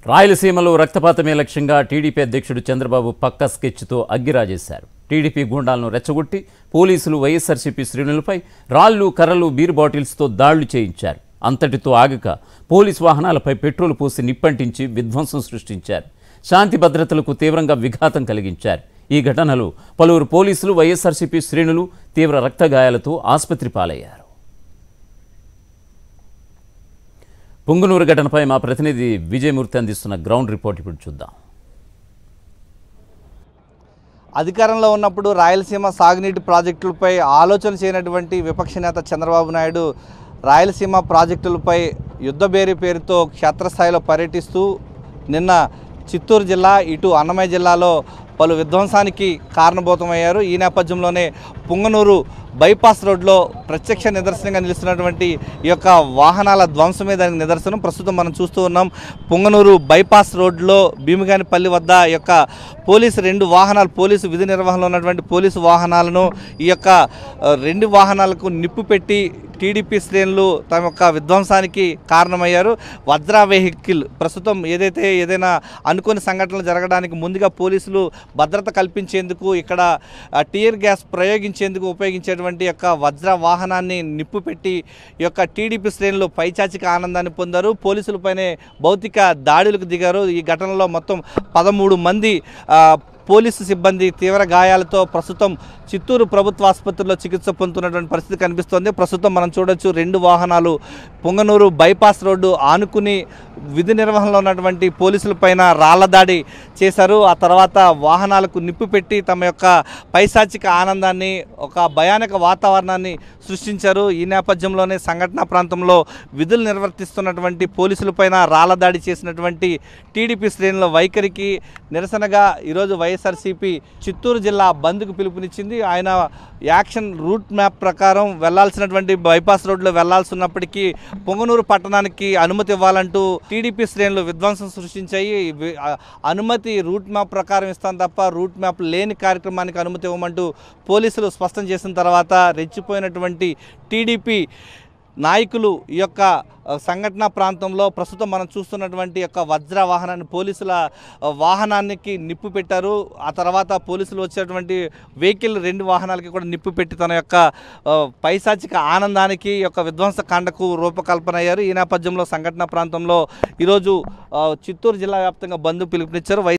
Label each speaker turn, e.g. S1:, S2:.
S1: రాయలసీమలో రక్తపాతమే లక్ష్యంగా టీడీపీ అధ్యక్షుడు చంద్రబాబు పక్క స్కెచ్తో అగ్గిరాజేశారు టీడీపీ గూండాలను రెచ్చగొట్టి పోలీసులు వైఎస్ఆర్సీపీ శ్రేణులపై రాళ్లు కర్రలు బీర్ బాటిల్స్తో దాళ్లు చేయించారు అంతటితో ఆగక పోలీస్ వాహనాలపై పెట్రోల్ పోసి నిప్పంటించి విధ్వంసం సృష్టించారు శాంతి భద్రతలకు తీవ్రంగా విఘాతం కలిగించారు ఈ ఘటనలో పలువురు పోలీసులు వైఎస్ఆర్సీపీ శ్రేణులు తీవ్ర రక్తగాయాలతో ఆసుపత్రి పాలయ్యారు పుంగునూరు ఘటనపై మా ప్రతినిధి విజయమూర్తి అందిస్తున్న గ్రౌండ్ రిపోర్ట్ ఇప్పుడు చూద్దాం
S2: అధికారంలో ఉన్నప్పుడు రాయలసీమ సాగునీటి ప్రాజెక్టులపై ఆలోచన చేయనటువంటి విపక్ష నేత చంద్రబాబు నాయుడు రాయలసీమ ప్రాజెక్టులపై యుద్ధబేరి పేరుతో క్షేత్రస్థాయిలో పర్యటిస్తూ నిన్న చిత్తూరు జిల్లా ఇటు అన్నమయ్య జిల్లాలో పలు విధ్వంసానికి కారణభూతమయ్యారు ఈ నేపథ్యంలోనే పుంగనూరు బైపాస్ రోడ్లో ప్రత్యక్ష నిదర్శనంగా నిలుస్తున్నటువంటి ఈ యొక్క వాహనాల ధ్వంసమే దానికి నిదర్శనం ప్రస్తుతం మనం చూస్తూ ఉన్నాం పుంగనూరు బైపాస్ రోడ్లో భీమిగానిపల్లి వద్ద ఈ యొక్క పోలీసు రెండు వాహనాలు పోలీసు విధి నిర్వహణలో ఉన్నటువంటి పోలీసు వాహనాలను ఈ యొక్క ఆ, రెండు వాహనాలకు నిప్పు పెట్టి టీడీపీ శ్రేణులు తమ యొక్క విధ్వంసానికి కారణమయ్యారు వజ్రా వెహికల్ ప్రస్తుతం ఏదైతే ఏదైనా అనుకోని సంఘటనలు జరగడానికి ముందుగా పోలీసులు భద్రత కల్పించేందుకు ఇక్కడ ఆ, టీయర్ గ్యాస్ ప్రయోగించేందుకు ఉపయోగించేటువంటి యొక్క వజ్ర వాహనాన్ని నిప్పు పెట్టి ఈ యొక్క టీడీపీ శ్రేణులు పైచాచిక ఆనందాన్ని పొందారు పోలీసులపైనే భౌతిక దాడులకు దిగారు ఈ ఘటనలో మొత్తం పదమూడు మంది ఆ, పోలీసు సిబ్బంది తీవ్ర గాయాలతో ప్రస్తుతం చిత్తూరు ప్రభుత్వ ఆసుపత్రిలో చికిత్స పొందుతున్నటువంటి పరిస్థితి కనిపిస్తోంది ప్రస్తుతం మనం చూడొచ్చు రెండు వాహనాలు పొంగనూరు బైపాస్ రోడ్డు ఆనుకుని విధి నిర్వహణలో ఉన్నటువంటి పోలీసుల పైన రాళ్ల దాడి చేశారు ఆ తర్వాత వాహనాలకు నిప్పు పెట్టి తమ యొక్క పైశాచిక ఆనందాన్ని ఒక భయానక వాతావరణాన్ని సృష్టించారు ఈ నేపథ్యంలోనే సంఘటనా ప్రాంతంలో విధులు నిర్వర్తిస్తున్నటువంటి పోలీసులపైన రాళ్ల దాడి చేసినటువంటి టీడీపీ శ్రేణుల వైఖరికి నిరసనగా ఈరోజు వైఎస్ఆర్సీపీ చిత్తూరు జిల్లా బంద్కు పిలుపునిచ్చింది ఆయన యాక్షన్ రూట్ మ్యాప్ ప్రకారం వెళ్లాల్సినటువంటి బైపాస్ రోడ్లో వెళ్లాల్సి ఉన్నప్పటికీ పొంగనూరు పట్టణానికి అనుమతి ఇవ్వాలంటూ టీడీపీ శ్రేణులు విధ్వంసం సృష్టించాయి వి- ఆ, అనుమతి రూట్ మ్యాప్ ప్రకారం ఇస్తాం తప్ప రూట్ మ్యాప్ లేని కార్యక్రమానికి అనుమతి ఇవ్వమంటూ పోలీసులు స్పష్టం చేసిన తర్వాత రెచ్చిపోయినటువంటి టీడీపీ నాయకులు ఈ యొక్క ఆ, సంఘటన ప్రాంతంలో ప్రస్తుతం మనం చూస్తున్నటువంటి యొక్క వజ్ర వాహనాన్ని పోలీసుల ఆ, వాహనానికి నిప్పు పెట్టారు ఆ తర్వాత పోలీసులు వచ్చేటువంటి వెహికల్ రెండు వాహనాలకి కూడా నిప్పు పెట్టి తన యొక్క ఆ, పైశాచిక ఆనందానికి ఈ యొక్క విధ్వంస కాండకు రూపకల్పన అయ్యారు ఈ నేపథ్యంలో సంఘటన ప్రాంతంలో ఈరోజు ఆ, చిత్తూరు జిల్లా వ్యాప్తంగా బంద్ పిలుపునిచ్చారు వై